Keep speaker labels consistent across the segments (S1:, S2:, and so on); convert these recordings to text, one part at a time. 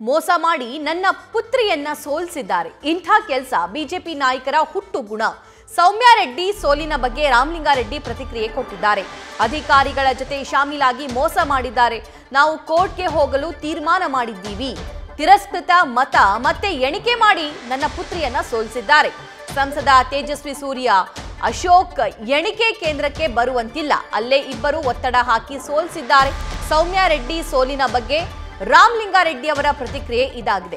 S1: ಮೋಸ ಮಾಡಿ ನನ್ನ ಪುತ್ರಿಯನ್ನ ಸೋಲಿಸಿದ್ದಾರೆ ಇಂಥ ಕೆಲಸ ಬಿಜೆಪಿ ನಾಯಕರ ಹುಟ್ಟು ಗುಣ ಸೌಮ್ಯ ರೆಡ್ಡಿ ಸೋಲಿನ ಬಗ್ಗೆ ರಾಮಲಿಂಗಾರೆಡ್ಡಿ ಪ್ರತಿಕ್ರಿಯೆ ಕೊಟ್ಟಿದ್ದಾರೆ ಅಧಿಕಾರಿಗಳ ಜೊತೆ ಶಾಮೀಲಾಗಿ ಮೋಸ ಮಾಡಿದ್ದಾರೆ ನಾವು ಕೋರ್ಟ್ಗೆ ಹೋಗಲು ತೀರ್ಮಾನ ಮಾಡಿದ್ದೀವಿ ತಿರಸ್ಕೃತ ಮತ ಮತ್ತೆ ಎಣಿಕೆ ಮಾಡಿ ನನ್ನ ಪುತ್ರಿಯನ್ನ ಸೋಲಿಸಿದ್ದಾರೆ ಸಂಸದ ತೇಜಸ್ವಿ ಸೂರ್ಯ ಅಶೋಕ್ ಎಣಿಕೆ ಕೇಂದ್ರಕ್ಕೆ ಬರುವಂತಿಲ್ಲ ಅಲ್ಲೇ ಇಬ್ಬರು ಒತ್ತಡ ಹಾಕಿ ಸೋಲಿಸಿದ್ದಾರೆ ಸೌಮ್ಯ ರೆಡ್ಡಿ ಸೋಲಿನ ಬಗ್ಗೆ ರಾಮಲಿಂಗಾರೆಡ್ಡಿ ಅವರ ಪ್ರತಿಕ್ರಿಯೆ ಇದಾಗಿದೆ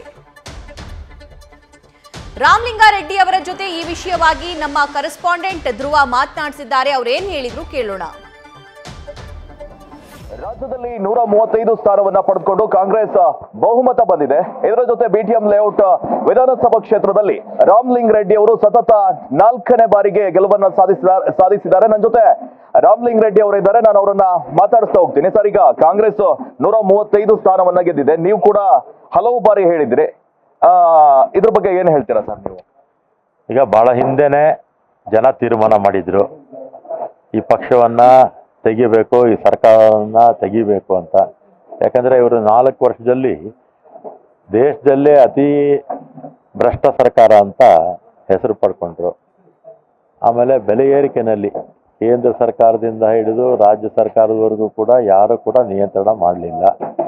S1: ರಾಮಲಿಂಗಾರೆಡ್ಡಿ ಅವರ ಜೊತೆ ಈ ವಿಷಯವಾಗಿ ನಮ್ಮ ಕರೆಸ್ಪಾಂಡೆಂಟ್ ಧ್ರುವ ಮಾತನಾಡಿಸಿದ್ದಾರೆ ಅವ್ರೇನ್ ಹೇಳಿದ್ರು ಕೇಳೋಣ
S2: ರಾಜ್ಯದಲ್ಲಿ ನೂರ ಮೂವತ್ತೈದು ಸ್ಥಾನವನ್ನ ಪಡೆದುಕೊಂಡು ಕಾಂಗ್ರೆಸ್ ಬಹುಮತ ಬಂದಿದೆ ಇದರ ಜೊತೆ ಬಿಟಿಎಂ ಲೇಔಟ್ ವಿಧಾನಸಭಾ ಕ್ಷೇತ್ರದಲ್ಲಿ ರಾಮಲಿಂಗ್ ರೆಡ್ಡಿ ಅವರು ಸತತ ನಾಲ್ಕನೇ ಬಾರಿಗೆ ಗೆಲುವನ್ನ ಸಾಧಿಸಿದ್ದಾರೆ ಸಾಧಿಸಿದ್ದಾರೆ ನನ್ನ ಜೊತೆ ರಾಮಲಿಂಗ್ ರೆಡ್ಡಿ ಅವರು ಇದ್ದಾರೆ ನಾನು ಅವರನ್ನ ಮಾತಾಡಿಸ್ತಾ ಹೋಗ್ತೀನಿ ಸರ್ ಈಗ ಕಾಂಗ್ರೆಸ್ ನೂರ ಮೂವತ್ತೈದು ಸ್ಥಾನವನ್ನ ಗೆದ್ದಿದೆ ನೀವು ಕೂಡ ಹಲವು ಬಾರಿ ಹೇಳಿದ್ರಿ ಆ ಇದ್ರ ಬಗ್ಗೆ ಏನ್ ಹೇಳ್ತೀರಾ ಸರ್ ನೀವು
S3: ಈಗ ಬಹಳ ಹಿಂದೆನೆ ಜನ ತೀರ್ಮಾನ ಮಾಡಿದ್ರು ಈ ಪಕ್ಷವನ್ನ ತೆಗಿಬೇಕು ಈ ಸರ್ಕಾರವನ್ನ ತೆಗಿಬೇಕು ಅಂತ ಯಾಕಂದ್ರೆ ಇವರು ನಾಲ್ಕು ವರ್ಷದಲ್ಲಿ ದೇಶದಲ್ಲೇ ಅತಿ ಭ್ರಷ್ಟ ಸರ್ಕಾರ ಅಂತ ಹೆಸರು ಪಡ್ಕೊಂಡ್ರು ಆಮೇಲೆ ಬೆಲೆ ಏರಿಕೆನಲ್ಲಿ ಕೇಂದ್ರ ಸರ್ಕಾರದಿಂದ ಹಿಡಿದು ರಾಜ್ಯ ಸರ್ಕಾರದವರೆಗೂ ಕೂಡ ಯಾರು ಕೂಡ ನಿಯಂತ್ರಣ ಮಾಡಲಿಲ್ಲ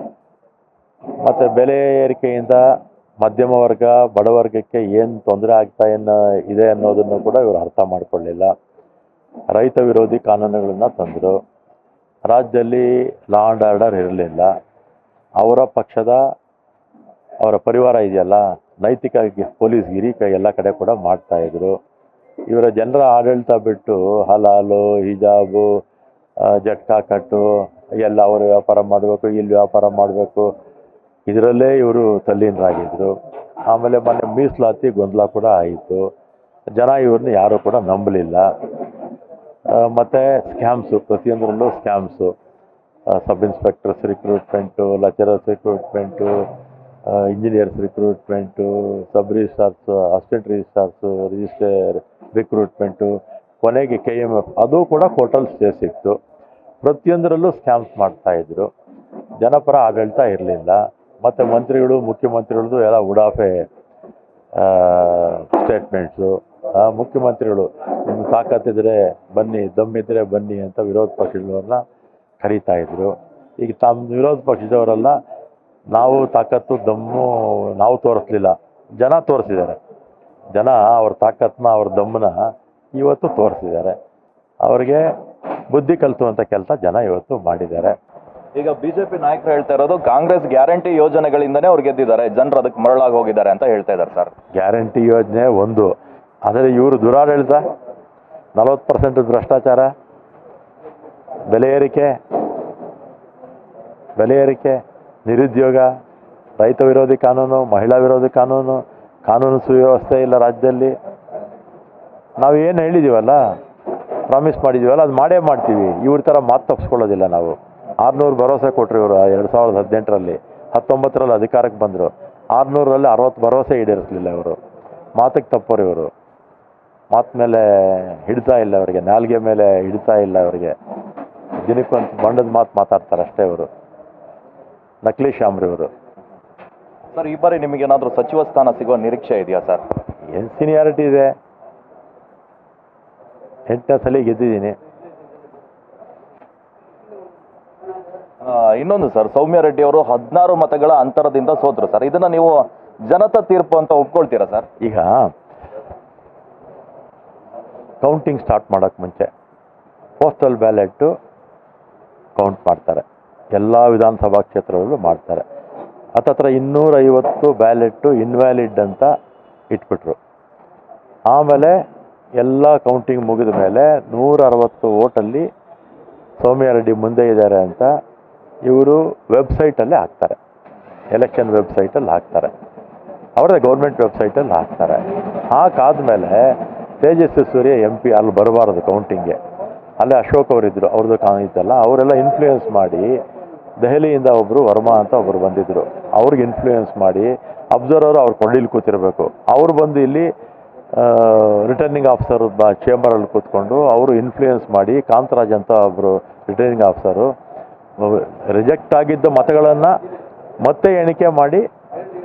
S3: ಮತ್ತೆ ಬೆಲೆ ಏರಿಕೆಯಿಂದ ಮಧ್ಯಮ ವರ್ಗ ಬಡವರ್ಗಕ್ಕೆ ಏನು ತೊಂದರೆ ಆಗ್ತಾ ಏನು ಇದೆ ಅನ್ನೋದನ್ನು ಕೂಡ ಇವರು ಅರ್ಥ ಮಾಡ್ಕೊಳ್ಳಿಲ್ಲ ರೈತ ವಿರೋಧಿ ಕಾನೂನುಗಳನ್ನ ತಂದರು ರಾಜ್ಯದಲ್ಲಿ ಲಾ ಆ್ಯಂಡ್ ಆರ್ಡರ್ ಇರಲಿಲ್ಲ ಅವರ ಪಕ್ಷದ ಅವರ ಪರಿವಾರ ಇದೆಯಲ್ಲ ನೈತಿಕ ಗಿ- ಪೊಲೀಸ್ ಗಿರಿ ಕ- ಎಲ್ಲ ಕಡೆ ಕೂಡ ಮಾಡ್ತಾ ಇದ್ರು ಇವರ ಜನರ ಆಡಳಿತ ಬಿಟ್ಟು ಹಲಾಲು ಹಿಜಾಬು ಆ, ಜಟ್ಕಾ ಕಟ್ಟು ಎಲ್ಲ ಅವರು ವ್ಯಾಪಾರ ಮಾಡಬೇಕು ಇಲ್ಲಿ ವ್ಯಾಪಾರ ಮಾಡಬೇಕು ಇದರಲ್ಲೇ ಇವರು ತಲ್ಲೀನರಾಗಿದ್ರು ಆಮೇಲೆ ಮೊನ್ನೆ ಮೀಸಲಾತಿ ಗೊಂದಲ ಕೂಡ ಆಯಿತು ಜನ ಇವ್ರನ್ನ ಯಾರು ಕೂಡ ನಂಬಲಿಲ್ಲ ಆ, ಮತ್ತೆ ಸ್ಕ್ಯಾಮ್ಸು ಪ್ರತಿಯೊಂದರಲ್ಲೂ scams sub inspectors recruitment lecturers recruitment engineers recruitment sub registrars assistant registrars register recruitment ಕೊನೆಗೆ ಕೆ ಎಮ್ ಎಫ್ ಅದು ಕೂಡ ಕೋರ್ಟಲ್ಲಿ ಸ್ಟೇ ಸಿಕ್ತು ಪ್ರತಿಯೊಂದರಲ್ಲೂ ಸ್ಕ್ಯಾಮ್ಸ್ ಮಾಡ್ತಾ ಇದ್ರು ಜನಪರ ಆಡಳಿತ ಇರಲಿಲ್ಲ ಮತ್ತು ಮಂತ್ರಿಗಳು ಮುಖ್ಯಮಂತ್ರಿಗಳದ್ದು ಎಲ್ಲ ಉಡಾಫೆ ಸ್ಟೇಟ್ಮೆಂಟ್ಸು ಮುಖ್ಯಮಂತ್ರಿಗಳು ನಿಮ್ಗೆ ತಾಕತ್ತಿದ್ರೆ ಬನ್ನಿ ದಮ್ಮಿದ್ರೆ ಬನ್ನಿ ಅಂತ ವಿರೋಧ ಪಕ್ಷದವ್ರನ್ನ ಕರೀತಾ ಇದ್ರು ಈಗ ತಮ್ಮ ವಿರೋಧ ಪಕ್ಷದವರೆಲ್ಲ ನಾವು ತಾಕತ್ತು ದಮ್ಮು ನಾವು ತೋರಿಸ್ಲಿಲ್ಲ ಜನ ತೋರಿಸಿದ್ದಾರೆ ಜನ ಅವ್ರ ತಾಕತ್ತನ್ನ ಅವ್ರ ದಮ್ಮನ್ನ ಇವತ್ತು ತೋರಿಸಿದ್ದಾರೆ ಅವರಿಗೆ ಬುದ್ಧಿ ಕಲಿಸುವಂಥ ಕೆಲಸ ಜನ ಇವತ್ತು ಮಾಡಿದ್ದಾರೆ
S2: ಈಗ ಬಿಜೆಪಿ ನಾಯಕರು ಹೇಳ್ತಾ ಇರೋದು ಕಾಂಗ್ರೆಸ್ ಗ್ಯಾರಂಟಿ ಯೋಜನೆಗಳಿಂದನೇ ಅವ್ರು ಗೆದ್ದಿದ್ದಾರೆ ಜನರು ಅದಕ್ಕೆ ಮರಳಾಗಿ ಹೋಗಿದ್ದಾರೆ ಅಂತ ಹೇಳ್ತಾ ಇದ್ದಾರೆ ಸರ್
S3: ಗ್ಯಾರಂಟಿ ಯೋಜನೆ ಒಂದು ಆದರೆ ಇವರು ದುರಾಡಳಿತ ನಲವತ್ತು ಪರ್ಸೆಂಟ್ ಭ್ರಷ್ಟಾಚಾರ ಬೆಲೆ ಏರಿಕೆ ಬೆಲೆ ಏರಿಕೆ ನಿರುದ್ಯೋಗ ರೈತ ವಿರೋಧಿ ಕಾನೂನು ಮಹಿಳಾ ವಿರೋಧಿ ಕಾನೂನು ಕಾನೂನು ಸುವ್ಯವಸ್ಥೆ ಇಲ್ಲ ರಾಜ್ಯದಲ್ಲಿ ನಾವು ಏನು ಹೇಳಿದ್ದೀವಲ್ಲ ಪ್ರಾಮಿಸ್ ಮಾಡಿದ್ದೀವಲ್ಲ ಅದು ಮಾಡೇ ಮಾಡ್ತೀವಿ ಇವ್ರ ಥರ ಮಾತು ತಪ್ಪಿಸ್ಕೊಳ್ಳೋದಿಲ್ಲ ನಾವು ಆರುನೂರು ಭರವಸೆ ಕೊಟ್ಟರು ಇವರು ಎರಡು ಸಾವಿರದ ಹದಿನೆಂಟರಲ್ಲಿ ಹತ್ತೊಂಬತ್ತರಲ್ಲಿ ಅಧಿಕಾರಕ್ಕೆ ಬಂದರು ಆರುನೂರರಲ್ಲಿ ಅರವತ್ತು ಭರವಸೆ ಈಡೇರಿಸಲಿಲ್ಲ ಇವರು ಮಾತಿಗೆ ತಪ್ಪೋರು ಇವರು ಮಾತು ಮೇಲೆ ಹಿಡ್ತಾ ಇಲ್ಲ ಅವರಿಗೆ ನಾಲ್ಗೆ ಮೇಲೆ ಹಿಡ್ತಾ ಇಲ್ಲ ಅವರಿಗೆ ದಿನಕ್ಕೊಂದು ಬಣ್ಣದ ಮಾತು ಮಾತಾಡ್ತಾರೆ ಅಷ್ಟೇ ಇವರು ನಕಲಿ ಶಾಮ್ರಿ ಇವರು
S2: ಸರ್ ಈ ಬಾರಿ ನಿಮಗೆ ಏನಾದರೂ ಸಚಿವ ಸ್ಥಾನ ಸಿಗುವ ನಿರೀಕ್ಷೆ ಇದೆಯಾ ಸರ್
S3: ಏನು ಸೀನಿಯಾರಿಟಿ ಇದೆ ಎಂಟನೇ ಸಲ ಗೆದ್ದಿದ್ದೀನಿ
S2: ಆ, ಇನ್ನೊಂದು ಸರ್ ಸೌಮ್ಯ ರೆಡ್ಡಿ ಅವರು ಹದಿನಾರು ಮತಗಳ ಅಂತರದಿಂದ ಸೋತರು ಸರ್ ಇದನ್ನ ನೀವು ಜನತಾ ತೀರ್ಪು ಅಂತ ಒಪ್ಕೊಳ್ತೀರಾ ಸರ್
S3: ಈಗ ಕೌಂಟಿಂಗ್ ಸ್ಟಾರ್ಟ್ ಮಾಡೋಕ್ಕೆ ಮುಂಚೆ ಪೋಸ್ಟಲ್ ಬ್ಯಾಲೆಟ್ಟು ಕೌಂಟ್ ಮಾಡ್ತಾರೆ ಎಲ್ಲ ವಿಧಾನಸಭಾ ಕ್ಷೇತ್ರಗಳಲ್ಲೂ ಮಾಡ್ತಾರೆ ಹತ್ತತ್ರ ಇನ್ನೂರೈವತ್ತು ಬ್ಯಾಲೆಟ್ಟು ಇನ್ವ್ಯಾಲಿಡ್ ಅಂತ ಇಟ್ಬಿಟ್ರು ಆಮೇಲೆ ಎಲ್ಲ ಕೌಂಟಿಂಗ್ ಮುಗಿದ ಮೇಲೆ ನೂರ ಅರವತ್ತು ಓಟಲ್ಲಿ ಸೌಮ್ಯ ರೆಡ್ಡಿ ಮುಂದೆ ಇದ್ದಾರೆ ಅಂತ ಇವರು ವೆಬ್ಸೈಟಲ್ಲಿ ಹಾಕ್ತಾರೆ ಎಲೆಕ್ಷನ್ ವೆಬ್ಸೈಟಲ್ಲಿ ಹಾಕ್ತಾರೆ ಅವರೇ ಗೌರ್ಮೆಂಟ್ ವೆಬ್ಸೈಟಲ್ಲಿ ಹಾಕ್ತಾರೆ ಹಾಕಾದ್ಮೇಲೆ ತೇಜಸ್ವಿ ಸೂರ್ಯ ಎಂ ಪಿ ಅಲ್ಲಿ ಬರಬಾರದು ಕೌಂಟಿಂಗ್ಗೆ ಅಲ್ಲೇ ಅಶೋಕ್ ಅವರಿದ್ದರು ಅವ್ರದ್ದು ಕಾ ಇತ್ತಲ್ಲ ಅವರೆಲ್ಲ ಇನ್ಫ್ಲೂಯೆನ್ಸ್ ಮಾಡಿ ದೆಹಲಿಯಿಂದ ಒಬ್ಬರು ವರ್ಮಾ ಅಂತ ಒಬ್ಬರು ಬಂದಿದ್ದರು ಅವ್ರಿಗೆ ಇನ್ಫ್ಲೂಯೆನ್ಸ್ ಮಾಡಿ ಅಬ್ಸರ್ವರ್ ಅವ್ರು ಕೊಂಡಿಲಿ ಕೂತಿರಬೇಕು ಅವ್ರು ಬಂದು ಇಲ್ಲಿ ರಿಟರ್ನಿಂಗ್ ಆಫೀಸರ್ ಬ ಚೇಂಬರಲ್ಲಿ ಕೂತ್ಕೊಂಡು ಅವರು ಇನ್ಫ್ಲೂಯೆನ್ಸ್ ಮಾಡಿ ಕಾಂತರಾಜ್ ಅಂತ ಒಬ್ಬರು ರಿಟರ್ನಿಂಗ್ ಆಫೀಸರು ರಿಜೆಕ್ಟ್ ಆಗಿದ್ದ ಮತಗಳನ್ನು ಮತ್ತೆ ಎಣಿಕೆ ಮಾಡಿ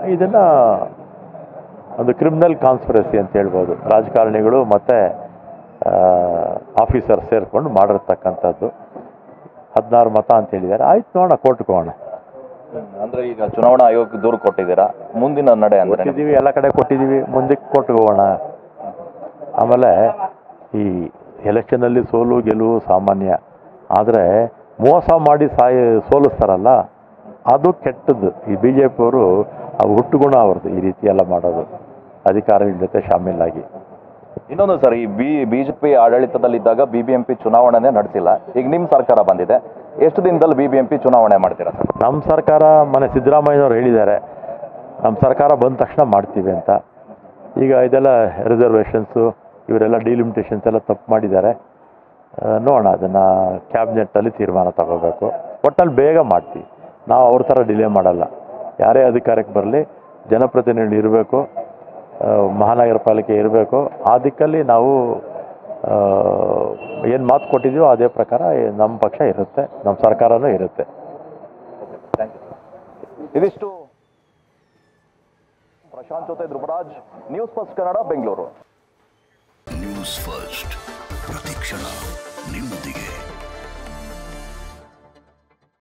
S3: ಇದನ್ನು ಒಂದು ಕ್ರಿಮಿನಲ್ ಕಾನ್ಸ್ಪಿರಸಿ ಅಂತ ಹೇಳ್ಬೋದು ರಾಜಕಾರಣಿಗಳು ಮತ್ತು ಆಫೀಸರ್ ಸೇರಿಕೊಂಡು ಮಾಡಿರ್ತಕ್ಕಂಥದ್ದು ಹದಿನಾರು ಮತ ಅಂತ ಹೇಳಿದ್ದಾರೆ ಆಯ್ತು ನೋಡೋಣ ಕೋರ್ಟ್ಗೆ ಹೋಗೋಣ
S2: ಅಂದ್ರೆ ಈಗ ಚುನಾವಣಾ ಆಯೋಗಕ್ಕೆ ದೂರು ಕೊಟ್ಟಿದ್ದೀರಾ ಮುಂದಿನ ನಡೆ ಅಂದ್ರೆ
S3: ಕೊಟ್ಟಿದ್ದೀವಿ ಎಲ್ಲ ಕಡೆ ಕೊಟ್ಟಿದ್ದೀವಿ ಮುಂದಕ್ಕೆ ಕೋರ್ಟ್ಗೆ ಹೋಗೋಣ ಆಮೇಲೆ ಈ ಎಲೆಕ್ಷನಲ್ಲಿ ಸೋಲು ಗೆಲುವು ಸಾಮಾನ್ಯ ಆದರೆ ಮೋಸ ಮಾಡಿ ಸಾಯ ಸೋಲಿಸ್ತಾರಲ್ಲ ಅದು ಕೆಟ್ಟದ್ದು ಈ ಬಿ ಜೆ ಪಿಯವರು ಆ ಹುಟ್ಟುಗುಣ ಅವ್ರದ್ದು ಈ ರೀತಿ ಎಲ್ಲ ಮಾಡೋದು ಅಧಿಕಾರಿಗಳ ಜೊತೆ ಶಾಮೀಲಾಗಿ
S2: ಇನ್ನೊಂದು ಸರ್ ಈ ಬಿ ಬಿಜೆಪಿ ಆಡಳಿತದಲ್ಲಿದ್ದಾಗ ಬಿಬಿಎಂಪಿ ಚುನಾವಣೆನೇ ನಡೆಸಿಲ್ಲ ಈಗ ನಿಮ್ಮ ಸರ್ಕಾರ ಬಂದಿದೆ ಎಷ್ಟು ದಿನದಲ್ಲಿ ಬಿಬಿಎಂಪಿ ಚುನಾವಣೆ ಮಾಡ್ತೀರಾ ಸರ್
S3: ನಮ್ಮ ಸರ್ಕಾರ ಮನೆ ಸಿದ್ದರಾಮಯ್ಯನವ್ರು ಹೇಳಿದ್ದಾರೆ ನಮ್ಮ ಸರ್ಕಾರ ಬಂದ ತಕ್ಷಣ ಮಾಡ್ತೀವಿ ಅಂತ ಈಗ ಇದೆಲ್ಲ ರಿಸರ್ವೇಷನ್ಸು ಇವರೆಲ್ಲ ಡಿಲಿಮಿಟೇಷನ್ಸ್ ಎಲ್ಲ ತಪ್ಪು ಮಾಡಿದ್ದಾರೆ ಆ, ನೋಡೋಣ ಅದನ್ನು ಕ್ಯಾಬಿನೆಟ್ಟಲ್ಲಿ ತೀರ್ಮಾನ ತಗೋಬೇಕು ಒಟ್ಟಲ್ಲಿ ಬೇಗ ಮಾಡ್ತೀವಿ ನಾವು ಅವ್ರ ಥರ ಡಿಲೇ ಮಾಡಲ್ಲ ಯಾರೇ ಅಧಿಕಾರಕ್ಕೆ ಬರಲಿ ಜನಪ್ರತಿನಿಧಿ ಇರಬೇಕು ಮಹಾನಗರ ಪಾಲಿಕೆ ಇರಬೇಕು ಆ ದಿಕ್ಕಲ್ಲಿ ನಾವು ಏನು ಮಾತು ಕೊಟ್ಟಿದ್ದೀವೋ ಅದೇ ಪ್ರಕಾರ ನಮ್ಮ ಪಕ್ಷ ಇರುತ್ತೆ ನಮ್ಮ ಸರ್ಕಾರನೂ ಇರುತ್ತೆ
S2: ಇದಿಷ್ಟು ಪ್ರಶಾಂತ್ ಜೊತೆ Dhruvaraj news first Kannada Bengaluru
S4: news first ಪ್ರತಿಕ್ಷಣ ನಿಮ್ಮೊಂದಿಗೆ